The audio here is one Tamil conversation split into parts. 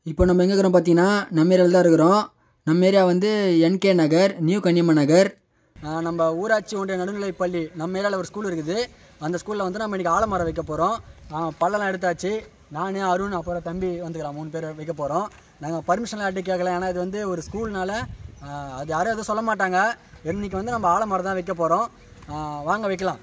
இப்போ நம்ம எங்கே இருக்கிறோம் பார்த்தீங்கன்னா நம்ம ஏரியாவில் தான் இருக்கிறோம் நம்ம ஏரியா வந்து என்கே நகர் நியூ கன்னியம்மன் நகர் ஆஹ் நம்ம ஊராட்சி ஒன்றிய நடுநிலைப் பள்ளி நம்ம ஏரியாவில் ஒரு ஸ்கூல் இருக்குது அந்த ஸ்கூலில் வந்து நம்ம இன்றைக்கி ஆலமரம் வைக்க போகிறோம் பள்ளம்லாம் எடுத்தாச்சு நான் அருண் அப்புறம் தம்பி வந்துக்கலாம் மூணு பேர் வைக்க போகிறோம் நாங்கள் பர்மிஷன்லாம் யார்ட்டும் கேட்கல ஏன்னா இது வந்து ஒரு ஸ்கூல்னால ஆஹ் அது யாரும் எதுவும் சொல்ல மாட்டாங்க இன்னைக்கு வந்து நம்ம ஆலமரம் தான் வைக்க போகிறோம் வாங்க வைக்கலாம்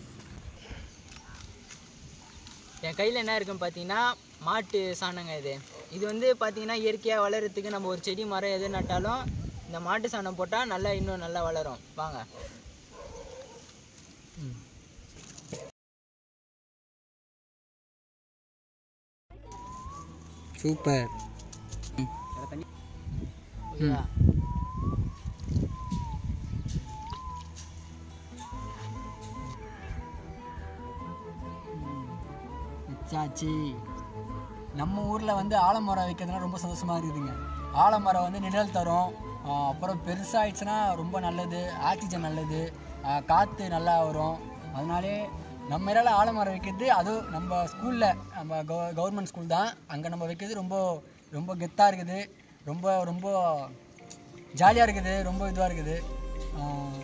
என் கையில் என்ன இருக்குன்னு பார்த்தீங்கன்னா மாட்டு சாணங்க இது இது வந்து பார்த்தீங்கன்னா இயற்கையாக வளர்கிறதுக்கு நம்ம ஒரு செடி மரம் எது நட்டாலும் இந்த மாட்டு சாணம் போட்டால் நல்லா இன்னும் நல்லா வளரும் வாங்க சூப்பர் ஓகேவா? வச்சாச்சு நம்ம ஊரில் வந்து ஆலமரம் வைக்கிறதுனா ரொம்ப சந்தோஷமாக இருக்குதுங்க ஆலமரம் வந்து நிழல் தரும் ஆஹ் அப்புறம் பெருசாகிடுச்சுன்னா ரொம்ப நல்லது ஆக்சிஜன் நல்லது ஆஹ் காற்று நல்லா வரும் அதனாலே நம்ம ஏரியாவில் ஆலமரம் வைக்கிறது அதுவும் நம்ம ஸ்கூலில் நம்ம கவ கவர்மெண்ட் ஸ்கூல் தான் அங்கே நம்ம வைக்கிறது ரொம்ப ரொம்ப கெத்தாக இருக்குது ரொம்ப ரொம்ப ஜாலியாக இருக்குது ரொம்ப இதுவாக இருக்குது ஆஹ்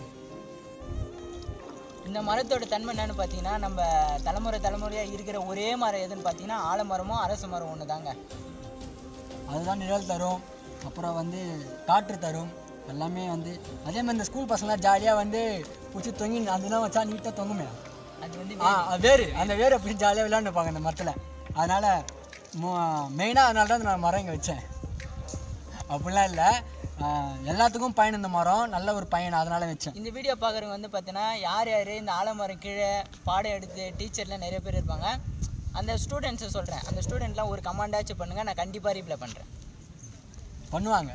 இந்த மரத்தோட தன்மை என்னன்னு பார்த்தீங்கன்னா நம்ம தலைமுறை தலைமுறையாக இருக்கிற ஒரே மரம் எதுன்னு பார்த்தீங்கன்னா ஆலமரமும் அரச மரம் ஒன்று தாங்க அதுதான் நிழல் தரும் அப்புறம் வந்து காற்று தரும் எல்லாமே வந்து அதே மாதிரி இந்த ஸ்கூல் பசங்களாம் ஜாலியாக வந்து பிடிச்சி தொங்கி அதெல்லாம் வச்சா நீட்டாக தொங்குமே அது வந்து ஆ அது வேறு அந்த வேர் அப்படி ஜாலியாக விளையாண்டுப்பாங்க அந்த மரத்தில் அதனால் மெயினாக அதனால தான் நான் மரம் இங்கே வச்சேன் அப்படிலாம் இல்லை எல்லாத்துக்கும் பயன் இந்த மரம் நல்ல ஒரு பயன் அதனால வச்சேன் இந்த வீடியோ பார்க்குறவங்க வந்து பார்த்தீங்கன்னா யார் யார் இந்த ஆலமரம் கீழே பாடம் எடுத்து டீச்சர்லாம் நிறைய பேர் இருப்பாங்க அந்த ஸ்டூடெண்ட்ஸை சொல்கிறேன் அந்த ஸ்டூடெண்ட்லாம் ஒரு கமாண்டாச்சும் பண்ணுங்கள் நான் கண்டிப்பாக ரீப்ளை பண்ணுறேன் பண்ணுவாங்க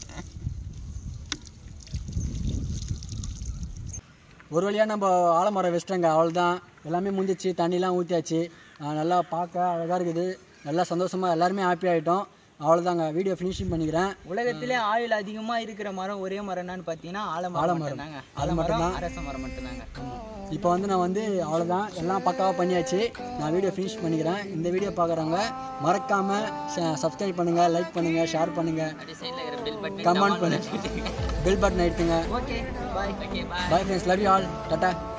ஒரு வழியாக நம்ம ஆலமரம் வச்சிட்டோங்க அவ்வளோதான் எல்லாமே முடிஞ்சிச்சு தண்ணிலாம் ஊற்றியாச்சு நல்லா பார்க்க அழகாக இருக்குது நல்லா சந்தோஷமாக எல்லாருமே ஹாப்பி ஆகிட்டோம் அவ்வளோதாங்க வீடியோ ஃபினிஷிங் பண்ணிக்கிறேன் உலகத்திலே ஆயுள் அதிகமாக இருக்கிற மரம் ஒரே மரம் என்னன்னு பார்த்தீங்கன்னா ஆலமரம் மட்டும்தாங்க ஆலமரம் அரச மரம் மட்டும்தாங்க இப்போ வந்து நான் வந்து அவ்வளோதான் எல்லாம் பக்காவாக பண்ணியாச்சு நான் வீடியோ ஃபினிஷ் பண்ணிக்கிறேன் இந்த வீடியோ பார்க்குறவங்க மறக்காமல் சப்ஸ்கிரைப் பண்ணுங்கள் லைக் பண்ணுங்கள் ஷேர் பண்ணுங்கள் அப்படியே சைடில் இருக்கிற பில் பட்டன் கமெண்ட் பண்ணுங்கள் பெல் பட்டன் எடுத்துங்க okay bye okay bye bye friends love you all tata